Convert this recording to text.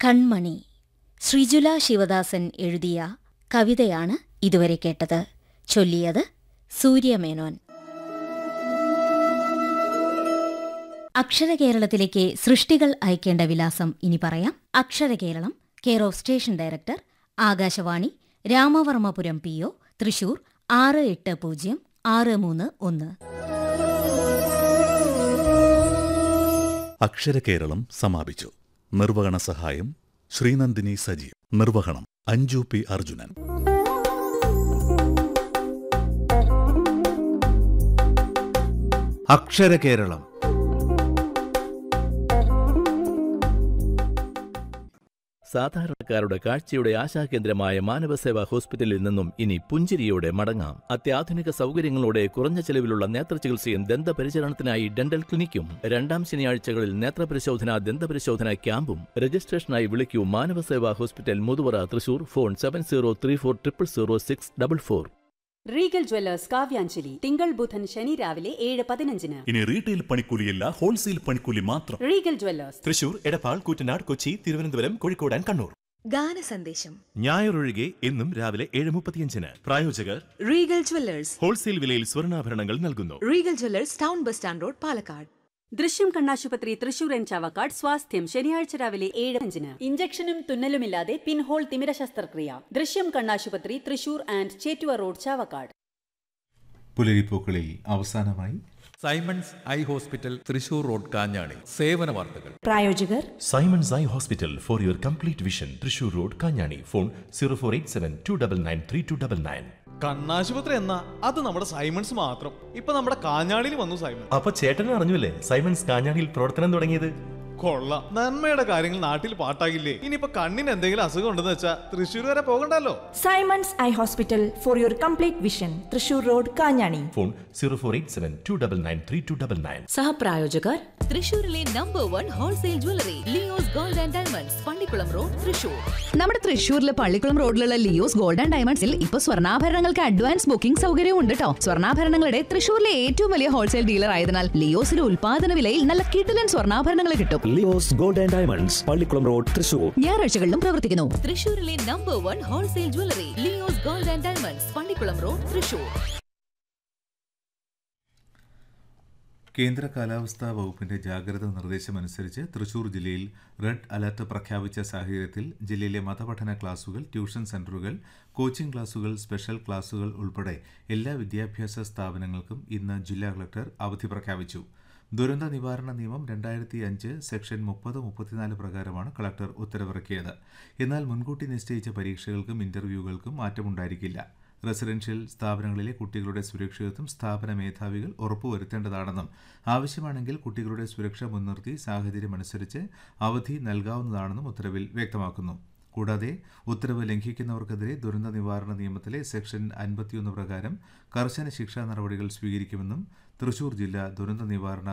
കൺമണി ശ്രീജുല ശിവദാസൻ എഴുതിയ കവിതയാണ് ഇതുവരെ കേട്ടത് ചൊല്ലിയത് സൂര്യമേനോൻ അക്ഷരകേരളത്തിലേക്ക് സൃഷ്ടികൾ അയക്കേണ്ട വിലാസം ഇനി പറയാം Aksharakeralam care of station director Akashvani Ramavarmapuram P O Thrissur ആറ് എട്ട് പൂജ്യം ആറ് മൂന്ന് ഒന്ന് അക്ഷരകേരളം സമാപിച്ചു നിർവഹണ സഹായം ശ്രീനന്ദിനി സജീവ് നിർവഹണം അഞ്ജു പി അർജുനൻ അക്ഷരകേരളം സാധാരണക്കാരുടെ കാഴ്ചയുടെ ആശാകേന്ദ്രമായ മാനവസേവാ ഹോസ്പിറ്റലിൽ നിന്നും ഇനി പുഞ്ചിരിയോടെ മടങ്ങാം അത്യാധുനിക സൗകര്യങ്ങളോടെ കുറഞ്ഞ ചെലവിലുള്ള നേത്രചികിത്സയും ദന്തപരിചരണത്തിനായി ഡെന്റൽ ക്ലിനിക്കും രണ്ടാം ശനിയാഴ്ചകളിൽ നേത്രപരിശോധന ദന്തപരിശോധന ക്യാമ്പും രജിസ്ട്രേഷനായി വിളിക്കൂ Manavaseva hospital Muthuvara Thrissur phone seven zero three four triple zero six double four Regal jewellers Kavyanjali തിങ്കൾ ബുധൻ ശനി രാവിലെ ഏഴ് പതിനഞ്ചിന് ഇനി റീറ്റെയിൽ പണിക്കൂലിയല്ല ഹോൾസെയിൽ പണിക്കൂലി മാത്രം Regal jewellers Thrissur Edappal Koottanad Kochi Thiruvananthapuram Kozhikode and Kannur ഗാനസന്ദേശം ഞായറൊഴികെ എന്നും രാവിലെ ഏഴ് മുപ്പത്തിയഞ്ചിന് പ്രായോജകർ റീഗൽ ജ്വല്ലേഴ്സ് ഹോൾസെയിൽ വിലയിൽ സ്വർണ്ണാഭരണങ്ങൾ നൽകുന്നു Regal jewellers town bus stand road Palakkad Drishyam കണ്ണാശുപത്രി തൃശൂർ എൻ ചാവക്കാട് സ്വാസ്ഥ്യം ശനിയാഴ്ച രാവിലെ ഏഴ് അഞ്ചിന് ഇഞ്ചക്ഷനും തുന്നലുമില്ലാതെ പിൻഹോൾ തിമിര ശസ്ത്രക്രിയ ദൃശ്യം കണ്ണാശുപത്രി തൃശൂർ ആൻഡ് ചേറ്റുവ റോഡ് ചാവക്കാട് പുലരിപ്പൂക്കളിൽ അവസാനമായി Simons eye hospital Thrissur road Kanjani സേവന വാർത്തകൾ പ്രായോജകർ Simons eye hospital for your complete vision Thrissur road Kanjani phone zero four eight seven two double nine three two double nine കണ്ണാശുപത്രി എന്നാ അത് നമ്മുടെ സൈമൺസ് മാത്രം ഇപ്പൊ നമ്മുടെ കാഞ്ഞാളിയിൽ വന്നു സൈമൺ അപ്പൊ ചേട്ടൻ അറിഞ്ഞല്ലേ സൈമൺസ് കാഞ്ഞാണിയിൽ പ്രവർത്തനം തുടങ്ങിയത് കൊള്ളാം നന്മയുടെ കാര്യങ്ങൾ നാട്ടിൽ പാട്ടാകില്ലേ ഇനിയിപ്പൊ കണ്ണിന് എന്തെങ്കിലും അസുഖം ഉണ്ടെന്ന് വെച്ചാ തൃശ്ശൂർ വരെ പോകണ്ടല്ലോ Simons eye hospital for your complete vision Thrissur road Kanjani phone zero four eight seven two double nine three two double nine സഹപ്രായോജകർ തൃശൂരിലെ number one wholesale jewellery Leo's gold and diamonds Pallikulam road Thrissur നമ്മുടെ തൃശൂരിലെ പള്ളിക്കുളം റോഡിലുള്ള ലിയോസ് ഗോൾഡ് ആൻഡ് ഡയമണ്ട്സിൽ ഇപ്പൊ സ്വർണ്ണാഭരണങ്ങൾക്ക് advance booking സൗകര്യവും ഉണ്ട് കേട്ടോ സ്വർണ്ണാഭരണങ്ങളുടെ തൃശൂരിലെ ഏറ്റവും വലിയ ഹോൾസെയിൽ ഡീലർ ആയതിനാൽ ലിയോസിലെ ഉൽപാദന വിലയിൽ നല്ല കിടിലൻ സ്വർണ്ണാഭരണങ്ങൾ കിട്ടും Leo's gold and diamonds Pallikulam road Thrissur ഞായറാഴ്ചകളിലും പ്രവർത്തിക്കുന്നു തൃശൂരിലെ number one wholesale jewellery Leo's gold and diamonds Pallikulam road Thrissur കേന്ദ്ര കാലാവസ്ഥാ വകുപ്പിന്റെ ജാഗ്രതാ നിർദ്ദേശമനുസരിച്ച് തൃശൂർ ജില്ലയിൽ റെഡ് അലർട്ട് പ്രഖ്യാപിച്ച സാഹചര്യത്തിൽ ജില്ലയിലെ മതപഠന ക്ലാസുകൾ ട്യൂഷൻ സെന്ററുകൾ കോച്ചിംഗ് ക്ലാസുകൾ സ്പെഷ്യൽ ക്ലാസുകൾ ഉൾപ്പെടെ എല്ലാ വിദ്യാഭ്യാസ സ്ഥാപനങ്ങൾക്കും ഇന്ന് ജില്ലാ കളക്ടർ അവധി പ്രഖ്യാപിച്ചു ദുരന്ത നിവാരണ നിയമം രണ്ടായിരത്തി അഞ്ച് സെക്ഷൻ മുപ്പത് മുപ്പത്തിനാല് പ്രകാരമാണ് കളക്ടർ ഉത്തരവിറക്കിയത് എന്നാൽ മുൻകൂട്ടി നിശ്ചയിച്ച പരീക്ഷകൾക്കും ഇന്റർവ്യൂകൾക്കും മാറ്റമുണ്ടായിരിക്കില്ല റെസിഡൻഷ്യൽ സ്ഥാപനങ്ങളിലെ കുട്ടികളുടെ സുരക്ഷിതത്വം സ്ഥാപന മേധാവികൾ ഉറപ്പുവരുത്തേണ്ടതാണെന്നും ആവശ്യമാണെങ്കിൽ കുട്ടികളുടെ സുരക്ഷ മുൻനിർത്തി സാഹചര്യമനുസരിച്ച് അവധി നൽകാവുന്നതാണെന്നും ഉത്തരവിൽ വ്യക്തമാക്കുന്നു കൂടാതെ ഉത്തരവ് ലംഘിക്കുന്നവർക്കെതിരെ ദുരന്ത നിവാരണ നിയമത്തിലെ സെക്ഷൻ അൻപത്തിയൊന്ന് പ്രകാരം കർശന ശിക്ഷാ നടപടികൾ സ്വീകരിക്കുമെന്നും തൃശൂർ ജില്ലാ ദുരന്ത നിവാരണ